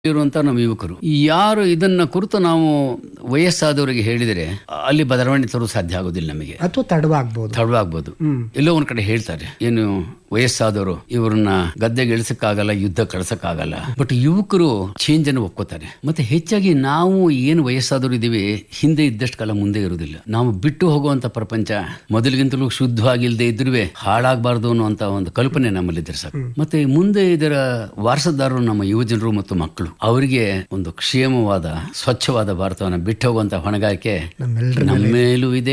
ಇರುವಂತ ನಮ್ಮ ಯುವಕರು ಯಾರು ಇದನ್ನ ಕುರಿತು ನಾವು ವಯಸ್ಸಾದವರಿಗೆ ಹೇಳಿದರೆ ಅಲ್ಲಿ ಬದಲಾವಣೆ ತರಲು ಸಾಧ್ಯ ಆಗೋದಿಲ್ಲ ನಮಗೆ ಅಥವಾ ತಡವಾಗ್ಬೋದು ತಡವಾಗ್ಬೋದು ಎಲ್ಲೋ ಒಂದ್ ಕಡೆ ಹೇಳ್ತಾರೆ ಏನು ವಯಸ್ಸಾದವರು ಇವ್ರನ್ನ ಗದ್ದೆಗೆ ಇಳಿಸಕ್ಕಾಗಲ್ಲ ಯುದ್ಧ ಕಳ್ಸಕ್ಕಾಗಲ್ಲ ಬಟ್ ಯುವಕರು ಚೇಂಜ್ ಅನ್ನು ಒಪ್ಕೋತಾರೆ ಮತ್ತೆ ಹೆಚ್ಚಾಗಿ ನಾವು ಏನು ವಯಸ್ಸಾದವರು ಇದೀವಿ ಹಿಂದೆ ಇದ್ದಷ್ಟು ಕಾಲ ಮುಂದೆ ಇರುವುದಿಲ್ಲ ನಾವು ಬಿಟ್ಟು ಹೋಗುವಂತ ಪ್ರಪಂಚ ಮೊದಲಿಗಿಂತಲೂ ಶುದ್ಧವಾಗಿಲ್ಲದೆ ಇದ್ರೂ ಹಾಳಾಗಬಾರ್ದು ಅನ್ನುವಂತ ಒಂದು ಕಲ್ಪನೆ ನಮ್ಮಲ್ಲಿದ್ದರೆ ಸಾಕು ಮತ್ತೆ ಮುಂದೆ ಇದರ ವಾರಸದಾರರು ನಮ್ಮ ಯುವಜನರು ಮತ್ತು ಮಕ್ಕಳು ಅವರಿಗೆ ಒಂದು ಕ್ಷೇಮವಾದ ಸ್ವಚ್ಛವಾದ ಭಾರತವನ್ನು ಬಿಟ್ಟು ಹೋಗುವಂತ ಹೊಣೆಗಾರಿಕೆ ನಮ್ಮೆಲ್ಲರ ನಮ್ಮ ಮೇಲೂ ಇದೆ